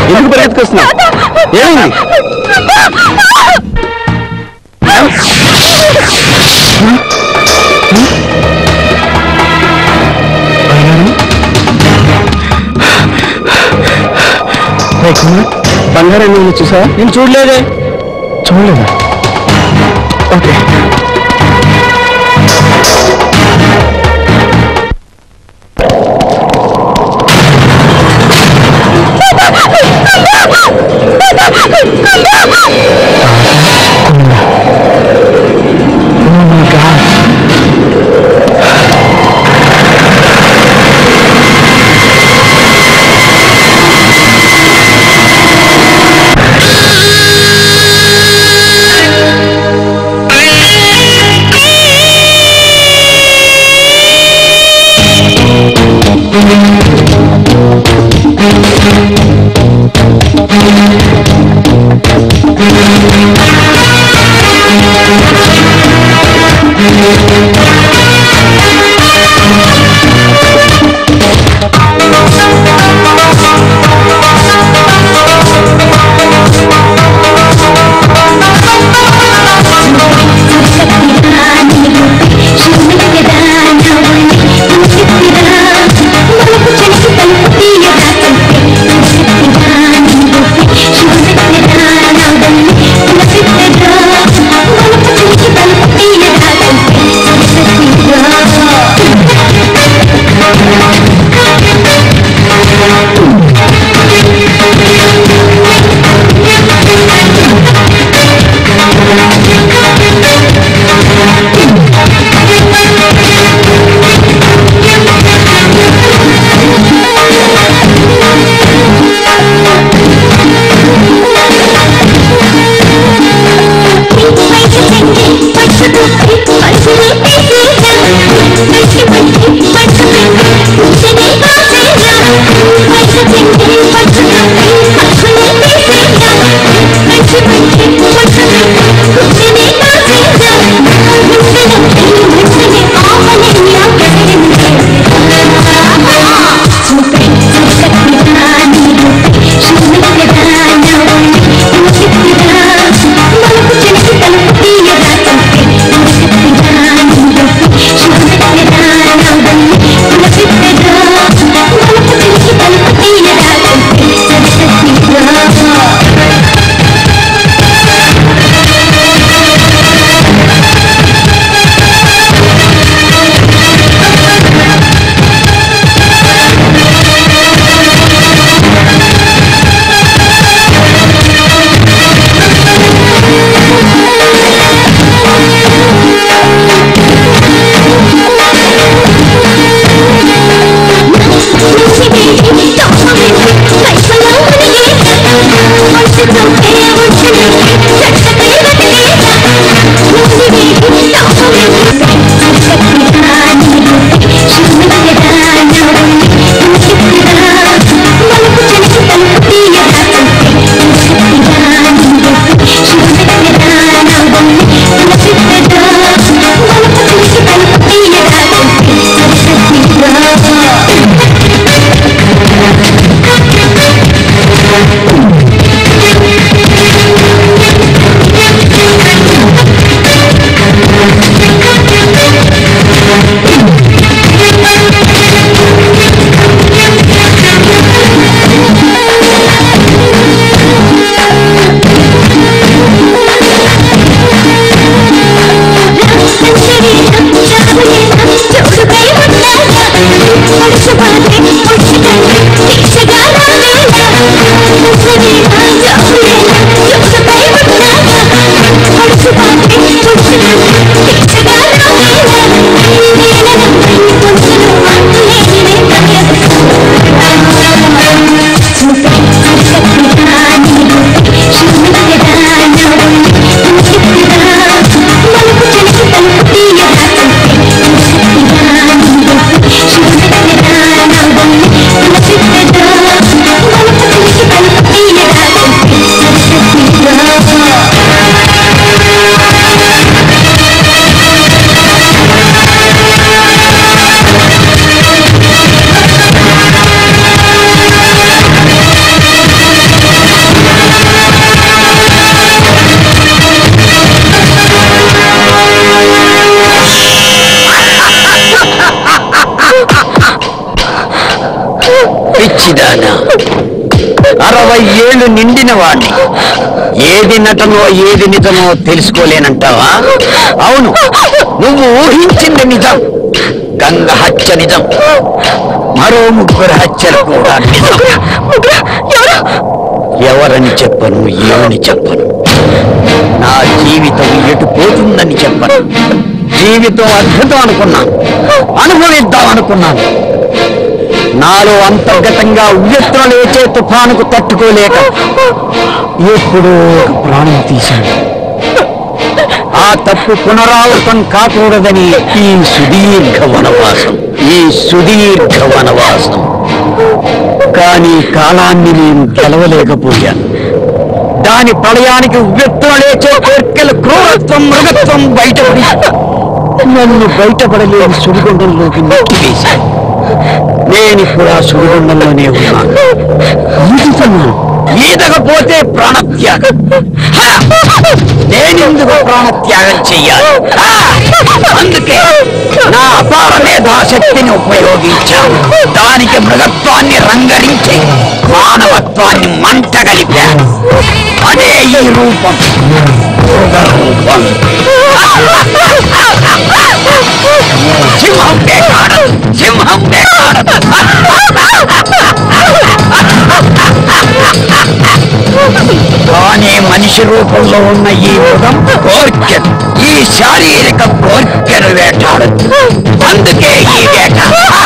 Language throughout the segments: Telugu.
ఎందుకు పరిగెత్తుకొస్తున్నావు ఏమైంది బంగారం ఏమైనా చూసావా నేను చూడలేదే చూడలేదా ఓకే Thank you. పిచ్చిదానా అరవై ఏళ్ళు నిండిన వాణ్ణి ఏది నటనో ఏది నిజమో తెలుసుకోలేనంటావా అవును నువ్వు ఊహించింది నిజం గంగ హత్య నిజం మరో ముగ్గురు హత్యలు కూడా నిజం ఎవరని చెప్పను ఏమని చెప్పను నా జీవితం ఎటు పోతుందని చెప్పను జీవితం అద్భుతం అనుకున్నాను అనుభవిద్దాం అనుకున్నాను నాలో అంతర్గతంగా ఉవ్వెత్తున లేచే తుఫానుకు తట్టుకోలేక ఎప్పుడో ఒక ప్రాణం తీశాను ఆ తప్పు పునరావృతం కాకూడదని ఈ సుదీర్ఘ వనవాసం ఈ సుదీర్ఘ వనవాసం కానీ కాలాన్ని నేను గెలవలేకపోయాను దాని ప్రళయానికి ఉవ్వెత్తున లేచే కోర్కెల క్రూరత్వం మృగత్వం బయటపడి నన్ను బయటపడలేని సుడిగుండంలోకి నెట్టివేశాను నేను ఇప్పుడు ఆ సుడిగుండంలోనే ఉన్నాను ఈదుతున్నాను ఈదకపోతే ప్రాణత్యాగం హా! నేనెందుకు ప్రాణత్యాగం చెయ్యాలి హా! అందుకే నా అపార మేధాశక్తిని ఉపయోగించాను దానికి మృగత్వాన్ని రంగరించి మానవత్వాన్ని మంట కలిపాను అదే ఈ రూపం మృగ రూపం సింహం వేటాడదు సింహం వేటాడదు కానీ మనిషి రూపంలో ఉన్న ఈ మృగం కోర్కెను ఈ శారీరక కోర్కెను వేటాడదు అందుకే ఈ వేట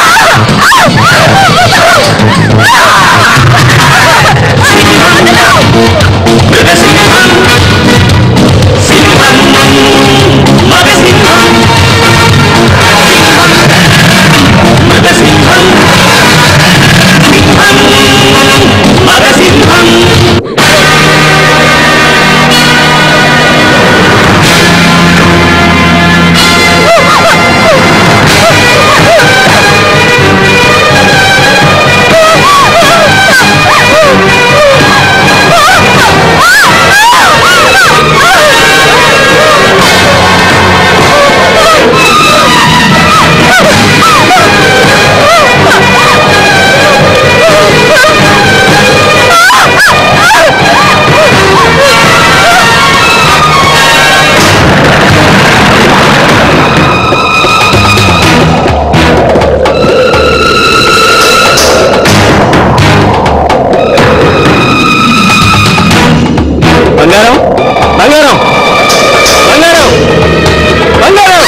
బంగారం బంగారం బంగారం బంగారం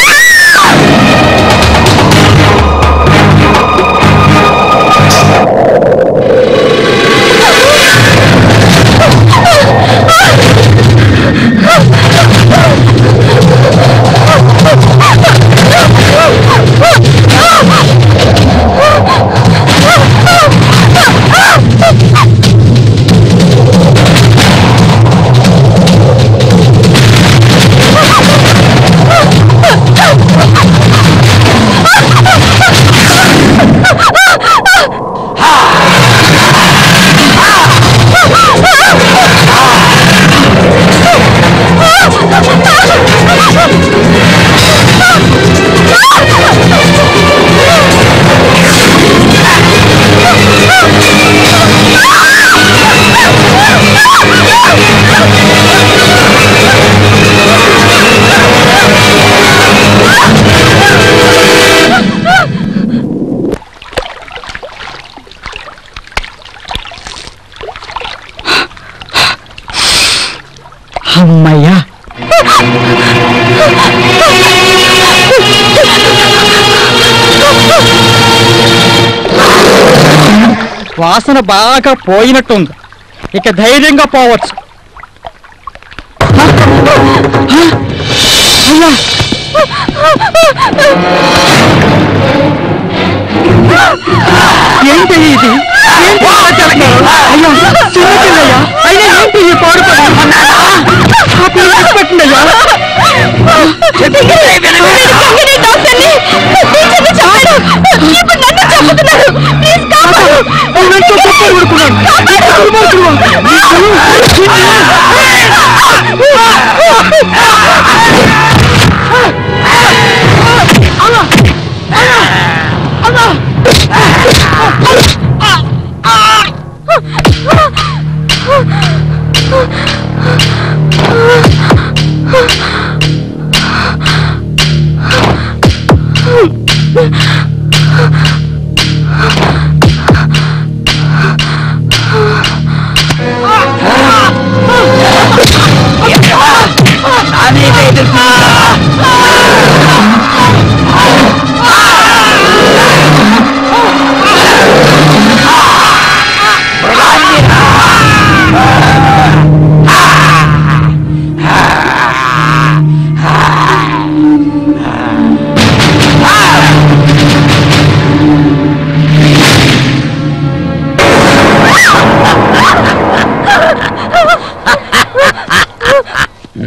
అమ్మయ్యా వాసన బాగా పోయినట్టుంది ఇక ధైర్యంగా పోవచ్చు అయ్యా ఏంటి ఇది ఏంటి ఇలా చేస్తున్నారు? అయ్యా చిన్న చిన్నయ్యా అయినా ఏంటి ఈ పాడు పని? ఆ పిల్ల పెట్టిందయ్యా నేనంతా తప్పు ఊరుకున్నాను.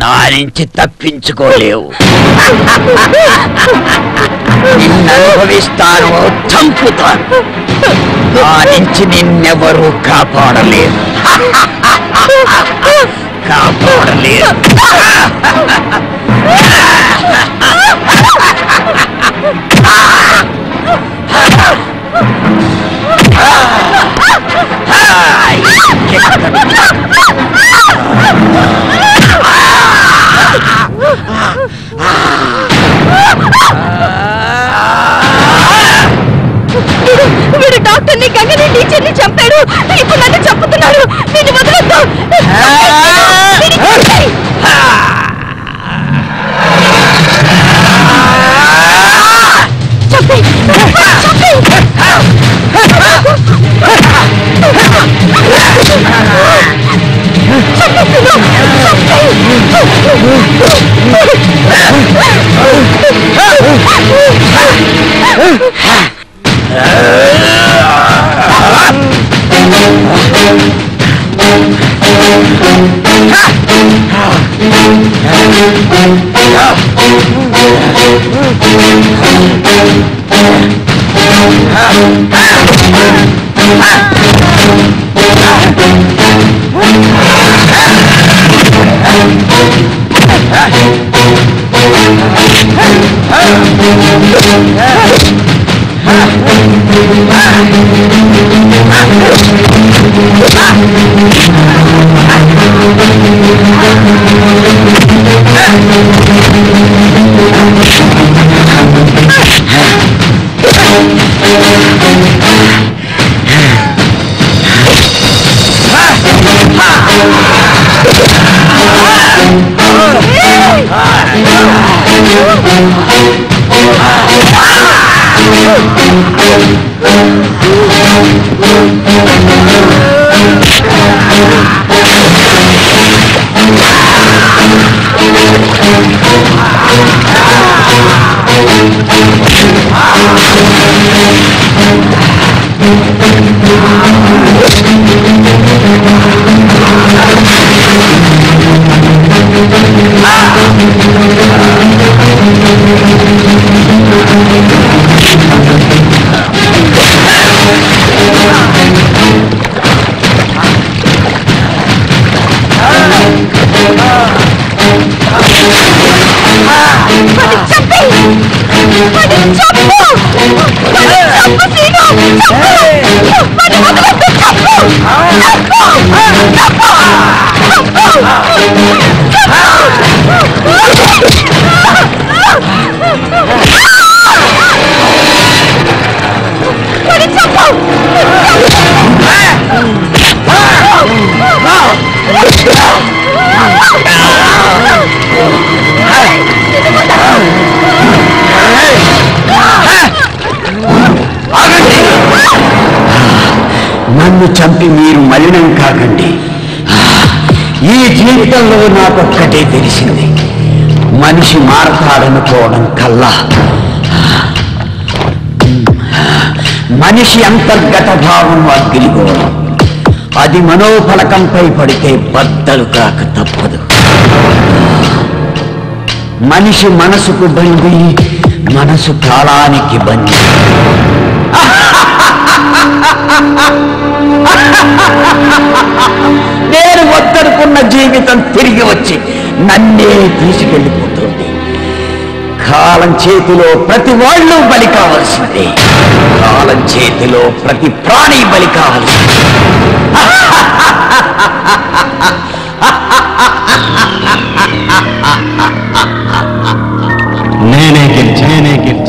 నా నుంచి తప్పించుకోలేవు నిన్ను అనుభవిస్తాను చంపుతాను నా నుంచి నిన్నెవరూ కాపాడలేరు కాపాడలేరు వీడు డాక్టర్ని గంగని టీచర్ని చంపాడు ఇప్పుడు నన్ను చంపుతున్నాడు వీడిని వదలొద్దు వీడిని చంపేయ్. చంపేయ్. చంపేయ్. నన్ను చంపి మీరు మలినం కాకండి ఈ జీవితంలో నాకొక్కటే తెలిసింది మనిషి మారతాడనుకోవడం కల్లా మనిషి అంతర్గత భావం అగ్గిలిగోవడం అది మనోఫలకంపై పడితే బద్దలు కాక తప్పదు మనిషి మనసుకు బంది మనసు కాలానికి బంది నేను వద్దనుకున్న జీవితం తిరిగి వచ్చి నన్నే తీసుకెళ్ళిపోతుంది కాలం చేతిలో ప్రతి వాళ్ళు బలి కావలసిందే కాలం చేతిలో ప్రతి ప్రాణి బలి కావలసిందే నేనే గెలిచి నేనే గెలిచి